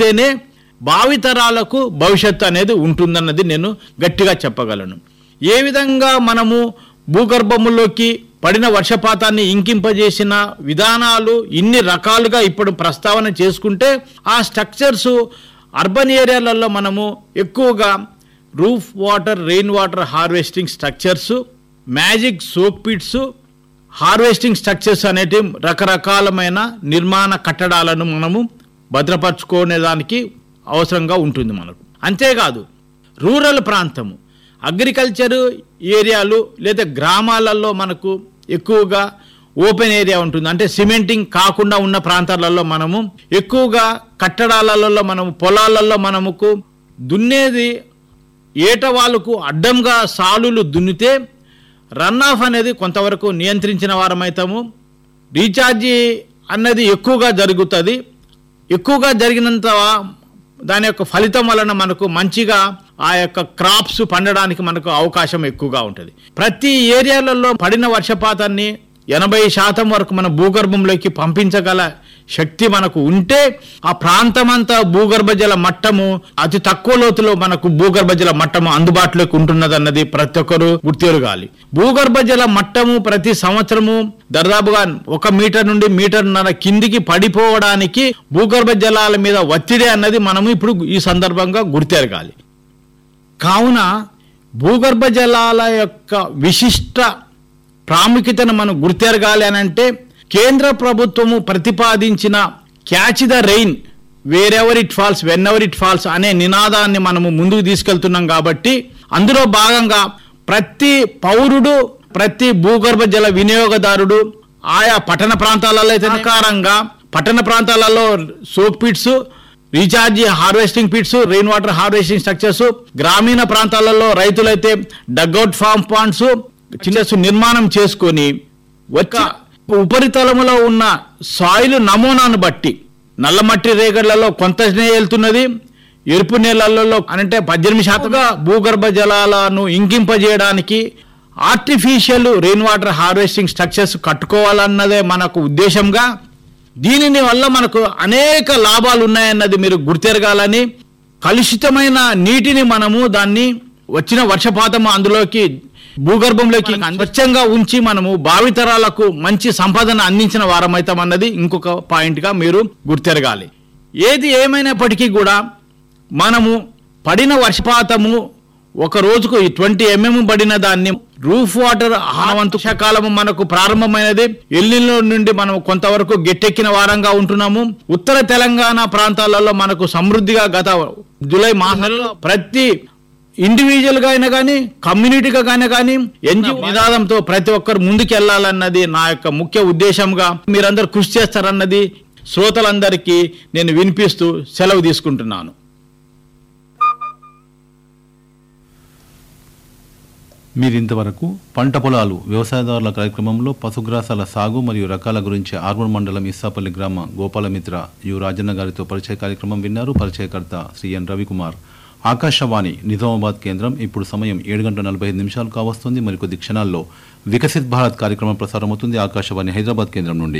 ఇస్తేనే భావితరాలకు భవిష్యత్తు అనేది ఉంటుందన్నది నేను గట్టిగా చెప్పగలను ఏ విధంగా మనము భూగర్భములోకి పడిన వర్షపాతాన్ని ఇంకింపజేసిన విధానాలు ఇన్ని రకాలుగా ఇప్పుడు ప్రస్తావన చేసుకుంటే ఆ స్ట్రక్చర్స్ అర్బన్ ఏరియాలలో మనము ఎక్కువగా roof water rain water harvesting structures magic soak pits harvesting structures అనేటివి రకరకాలమైన నిర్మాణ కట్టడాలను మనము భద్రపరచుకునే దానికి అవసరంగా ఉంటుంది మనకు అంతేకాదు రూరల్ ప్రాంతము అగ్రికల్చర్ ఏరియాలు లేదా గ్రామాలలో మనకు ఎక్కువగా ఓపెన్ ఏరియా ఉంటుంది అంటే సిమెంటింగ్ కాకుండా ఉన్న ప్రాంతాలలో మనము ఎక్కువగా కట్టడాలలో మనము పొలాలలో మనముకు దున్నేది ఏట వాళ్ళకు అడ్డంగా సాలులు దున్నితే రన్ ఆఫ్ అనేది కొంతవరకు నియంత్రించిన వారమవుతాము రీఛార్జీ అన్నది ఎక్కువగా జరుగుతుంది ఎక్కువగా జరిగినంత దాని యొక్క ఫలితం వలన మనకు మంచిగా ఆ యొక్క క్రాప్స్ పండడానికి మనకు అవకాశం ఎక్కువగా ఉంటుంది ప్రతి ఏరియాలలో పడిన వర్షపాతాన్ని ఎనభై శాతం వరకు మన భూగర్భంలోకి పంపించగల శక్తి మనకు ఉంటే ఆ ప్రాంతమంతా భూగర్భ జల మట్టము అతి తక్కువ లోతులో మనకు భూగర్భ జల మట్టము అందుబాటులోకి ఉంటున్నదన్నది ప్రతి ఒక్కరు గుర్తెరగాలి భూగర్భ జల మట్టము ప్రతి సంవత్సరము దాదాపుగా ఒక మీటర్ నుండి మీటర్న్నర కిందికి పడిపోవడానికి భూగర్భ జలాల మీద ఒత్తిడి అన్నది మనము ఇప్పుడు ఈ సందర్భంగా గుర్తెరగాలి కావున భూగర్భ జలాల యొక్క విశిష్ట ప్రాముఖ్యతను మనం గుర్తెరగాలి అని అంటే కేంద్ర ప్రభుత్వము ప్రతిపాదించిన catch the rain wherever it falls whenever it falls అనే నినాదాన్ని మనము ముందుకు తీసుకెళ్తున్నాం కాబట్టి అందులో భాగంగా ప్రతి పౌరుడు ప్రతి భూగర్భ జల వినియోగదారుడు ఆయా పట్టణ ప్రాంతాలలో అయితే సహకారంగా పట్టణ ప్రాంతాలలో soak pits recharge harvesting pits rain water harvesting structures గ్రామీణ ప్రాంతాలలో రైతులైతే డగ్అవుట్ ఫార్మ్ పాండ్స్ చిన్న నిర్మాణం చేసుకొని ఒక ఉపరితలములో ఉన్న సాయిల్ నమూనాను బట్టి నల్లమట్టి రేగడ్లలో కొంతనే వెళ్తున్నది ఎరుపు నేలలలో అంటే పద్దెనిమిది శాతంగా భూగర్భ జలాలను ఇంకింపజేయడానికి artificial rain water harvesting structures కట్టుకోవాలన్నదే మనకు ఉద్దేశంగా దీనిని వల్ల మనకు అనేక లాభాలు ఉన్నాయన్నది మీరు గుర్తెరగాలని కలుషితమైన నీటిని మనము దాన్ని వచ్చిన వర్షపాతం అందులోకి భూగర్భంలోకి స్వచ్ఛంగా ఉంచి మనము భావితరాలకు మంచి సంపదను అందించిన వారమైతామన్నది ఇంకొక పాయింట్గా మీరు గుర్తెరగాలి ఏది ఏమైనప్పటికీ కూడా మనము పడిన వర్షపాతము ఒక రోజుకు ట్వంటీ ఎంఎం పడిన దాన్ని రూఫ్ వాటర్ ఆనవంతు కాలము మనకు ప్రారంభమైనది ఎల్లిలో నుండి మనం కొంతవరకు గట్టెక్కిన వారంగా ఉంటున్నాము ఉత్తర తెలంగాణ ప్రాంతాలలో మనకు సమృద్ధిగా గత జూలై మాసంలో ప్రతి ఇండివిజువల్ గా అయినా కానీ కమ్యూనిటీగా కానీ కానీ ఎన్జిఓ నినాదంతో ప్రతి ఒక్కరు ముందుకు వెళ్ళాలన్నది నా యొక్క ముఖ్య ఉద్దేశంగా మీరందరూ కృషి చేస్తారన్నది శ్రోతలందరికీ నేను వినిపిస్తూ సెలవు తీసుకుంటున్నాను మీరింతవరకు పంట పొలాలు వ్యవసాయదారుల కార్యక్రమంలో పశుగ్రాసాల సాగు మరియు రకాల గురించి ఆర్మూర్ మండలం ఇస్సాపల్లి గ్రామ గోపాలమిత్ర యు రాజన్న గారితో పరిచయ కార్యక్రమం విన్నారు పరిచయకర్త శ్రీ ఎన్ రవికుమార్ ఆకాశవాణి నిజామాబాద్ కేంద్రం ఇప్పుడు సమయం ఏడు గంటల నలభై ఐదు నిమిషాలు కావస్తుంది మరికొద్ది క్షణాల్లో వికసిత్ భారత్ కార్యక్రమం ప్రసారమవుతుంది ఆకాశవాణి హైదరాబాద్ కేంద్రం నుండి